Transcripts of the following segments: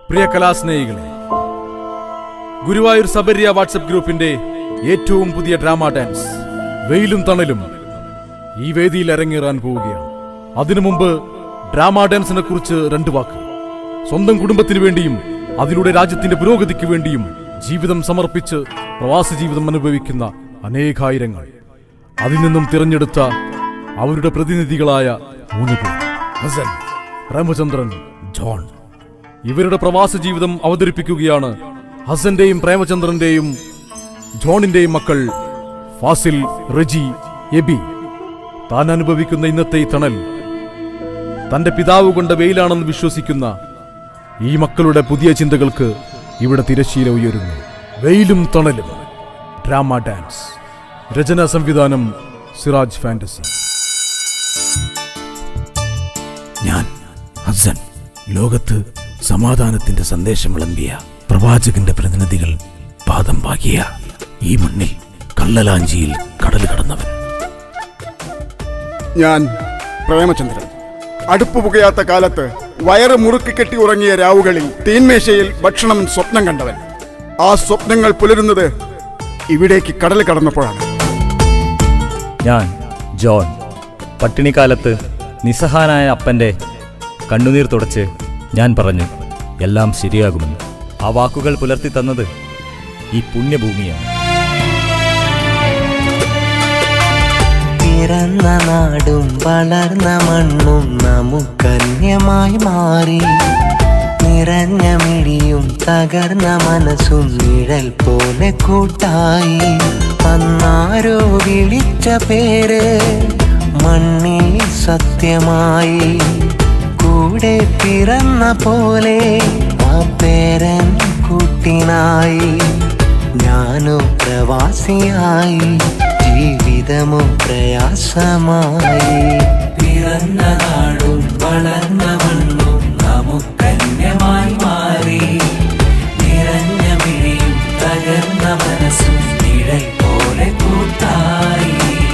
പ്രിയ കലാസ്നേഹികളെ Guruvayur സബരിയ WhatsApp ഗ്രൂപ്പിന്റെ ഏറ്റവും പുതിയ ഡ്രാമ ഡാൻസ് വെയിലും തണലും ഈ വേദിയിൽ അരങ്ങേറാൻ പോവുകയാണ് അതിനു മുമ്പ് ഡ്രാമ ഡാൻസിനെ കുറിച്ച് രണ്ട് വാക്ക് സ്വന്തം കുടുംബത്തിന് വേണ്ടിയും അതിലൂടെ രാജ്യത്തിന്റെ പുരോഗതിക്ക് വേണ്ടിയും ജീവിതം സമർപ്പിച്ച് പ്രവാസ ജീവിതം അനുഭവിക്കുന്ന അനേകായിരങ്ങൾ അതിൽ നിന്നും തിരഞ്ഞെടുത്ത അവരുടെ പ്രതിനിധികളായ മൂന്ന് പേർ ഹസൻ പ്രേമചന്ദ്രൻ ജോൺ ഇവരുടെ പ്രവാസ ജീവിതം അവതരിപ്പിക്കുകയാണ് ഹസന്റെയും പ്രേമചന്ദ്രന്റെയും ജോണിന്റെയും മക്കൾ ഫാസിൽ റജി എബി താൻ അനുഭവിക്കുന്ന ഇന്നത്തെ ഈ തണൽ തന്റെ പിതാവ് കൊണ്ട വെയിലാണെന്ന് വിശ്വസിക്കുന്ന ഈ മക്കളുടെ പുതിയ ചിന്തകൾക്ക് ഇവിടെ തിരശീല ഉയരുന്നു വെയിലും തണലും ഡ്രാമ ഡാൻസ് രചനാ സംവിധാനം സിറാജ് ഫാന്റസി ഞാൻ ഹസൻ ലോകത്ത് സമാധാനത്തിന്റെ സന്ദേശം വിളമ്പിയ പ്രവാചകന്റെ പ്രതിനിധികൾ പാദം പാകിയ ഈ മണ്ണിൽ കള്ളലാഞ്ചിയിൽ കടൽ കടന്നവൻ ഞാൻ പ്രേമചന്ദ്രൻ അടുപ്പ് പുകയാത്ത കാലത്ത് വയറ് മുറുക്കി കെട്ടി ഉറങ്ങിയ രാവുകളിൽ തീന്മേശയിൽ ഭക്ഷണം സ്വപ്നം കണ്ടവൻ ആ സ്വപ്നങ്ങൾ പുലരുന്നത് ഇവിടേക്ക് കടൽ കടന്നപ്പോഴാണ് ഞാൻ ജോൺ പട്ടിണിക്കാലത്ത് നിസ്സഹാനായ അപ്പൻ്റെ കണ്ണുനീർ തുടച്ച് ഞാൻ പറഞ്ഞു എല്ലാം ശരിയാകുമെന്ന് ആ വാക്കുകൾ പുലർത്തി തന്നത് ഈ പുണ്യഭൂമിയാണ് പിറന്ന നാടും വളർന്ന മണ്ണും നമുക്കന്യമായി മാറി നിറഞ്ഞ മിഴിയും തകർന്ന മനസ്സും നിഴൽ പോലെ കൂട്ടായി അന്നാരോ വിളിച്ച പേര് മണ്ണിൽ സത്യമായി കൂടെ പിറന്ന പോലെ ആ പേരൻ കൂട്ടിനായി ഞാനോ പ്രവാസിയായി ജീവിതമോ പ്രയാസമായി പിറന്ന നാടും വളർന്ന മണ്ണും നമുക്കന്യമായി മാറി നിറഞ്ഞ മിഴിയും തകർന്ന മനസ്സും നിഴൽ പോലെ കൂട്ടായി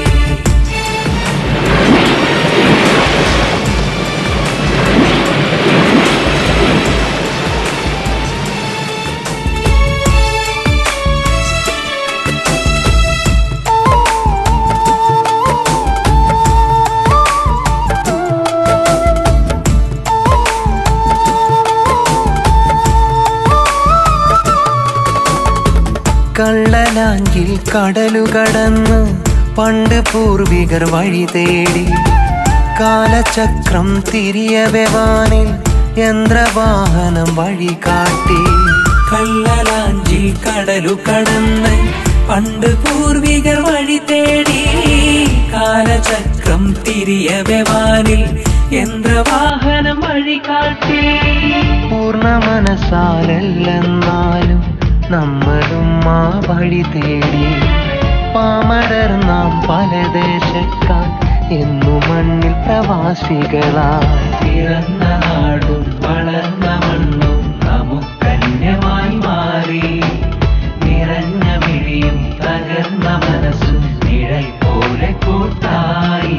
കള്ളലാഞ്ചിൽ കടലു കടന്ന് പണ്ട് പൂർവികർ വഴി തേടി കാലചക്രം തിരിയവെ വാനിൽ യന്ത്രവാഹനം വഴി കാട്ടി കള്ളലാഞ്ചിൽ കടലു കടന്ന് പണ്ട് പൂർവികർ വഴി തേടി കാലചക്രം തിരിയവെ വാനിൽ യന്ത്രവാഹനം വഴി കാട്ടി പൂർണ്ണ മനസ്സാലല്ലെന്നാലും നമ്മളും ആ വഴി തേടി പാമരർ നാം പല ദേശക്കാർ എന്നു മണ്ണിൽ പ്രവാസികളായി പിറന്ന നാടും വളർന്ന മണ്ണും നമുക്കന്യമായി മാറി നിറഞ്ഞ മിഴിയും തകർന്ന മനസ്സും നിഴൽ പോലെ കൂട്ടായി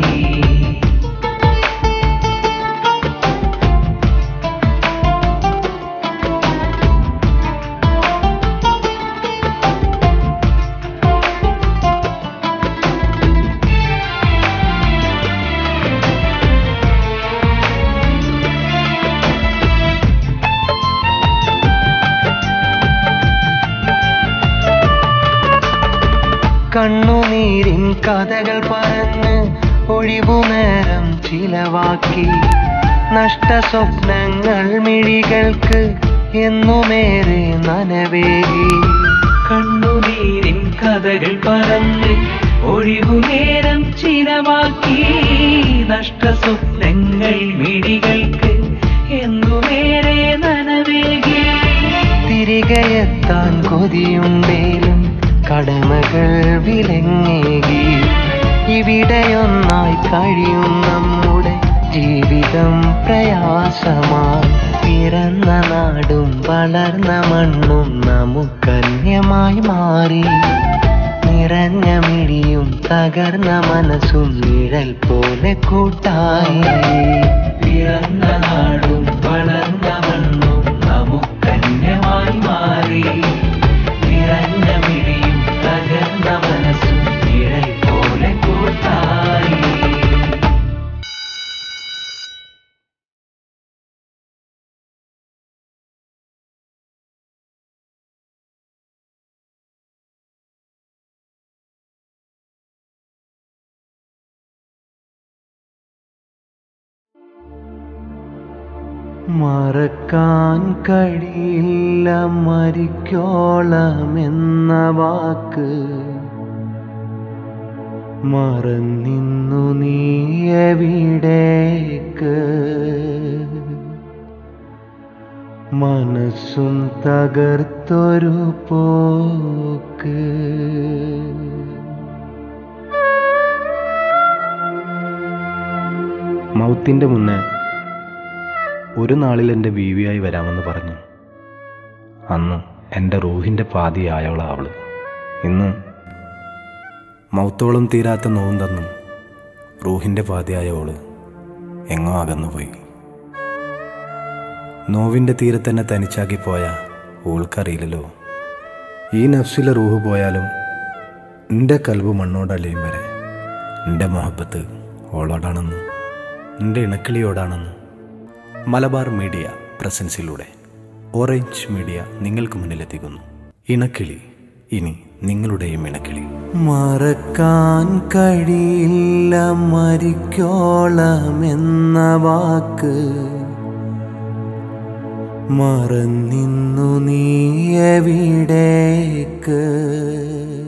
കണ്ണുനീരിൻ കഥകൾ പറഞ്ഞ് ഒഴിവുനേരം ചിലവാക്കി നഷ്ട സ്വപ്നങ്ങൾ മിഴികൾക്ക് എന്നുമേറെ നനവേകി കണ്ണുനീരിൻ കഥകൾ പറഞ്ഞ് ഒഴിവുനേരം ചിലവാക്കി നഷ്ട സ്വപ്നങ്ങൾ മിഴികൾക്ക് എന്നുമേറെ നനവേകി തിരികെ എത്താൻ കൊതിയുണ്ടേലും കടമകൾ വിലങ്ങേകി ഇവിടെയൊന്നായി കഴിയും നമ്മുടെ ജീവിതം പ്രയാസമായി പിറന്ന നാടും വളർന്ന മണ്ണും നമുക്കന്യമായി മാറി നിറഞ്ഞ മിഴിയും തകർന്ന മനസ്സും നിഴൽ പോലെ കൂട്ടായി പിറന്ന നാടും വളർന്ന മണ്ണും നമുക്ക് മറക്കാൻ കഴിയില്ല മരിക്കോളമെന്ന വാക്ക് മറന്നിന്നു നീ എവിടേക്ക് മനസ്സും തകർത്തൊരു പോക്ക് മൗത്തിൻ്റെ മുന്നേ ഒരു നാളിൽ എൻ്റെ ബീവിയായി വരാമെന്ന് പറഞ്ഞു അന്ന് എൻ്റെ റൂഹിൻ്റെ പാതിയായവളാ അവള് ഇന്ന് മൗത്തോളം തീരാത്ത നോവും തന്നും റൂഹിൻ്റെ പാതിയായ അവള് എങ്ങോ അകന്നുപോയി നോവിൻ്റെ തീരെ തന്നെ തനിച്ചാക്കി പോയ ഓൾക്കറിയില്ലല്ലോ ഈ നഫ്സിലെ റൂഹ് പോയാലും എൻ്റെ കൽവ് മണ്ണോടലിയും വരെ എൻ്റെ മൊഹബത്ത് ഓളോടാണെന്ന് എൻ്റെ ഇണക്കിളിയോടാണെന്ന് മലബാർ മീഡിയ പ്രസൻസിലൂടെ ഓറഞ്ച് മീഡിയ നിങ്ങൾക്ക് മുന്നിലെത്തിക്കുന്നു ഇണക്കിളി ഇനി നിങ്ങളുടെയും ഇണക്കിളി മറക്കാൻ കഴിയില്ല മരിക്കോളമെന്ന വാക്ക് മറന്നിന്നു നീ എവിടേക്ക്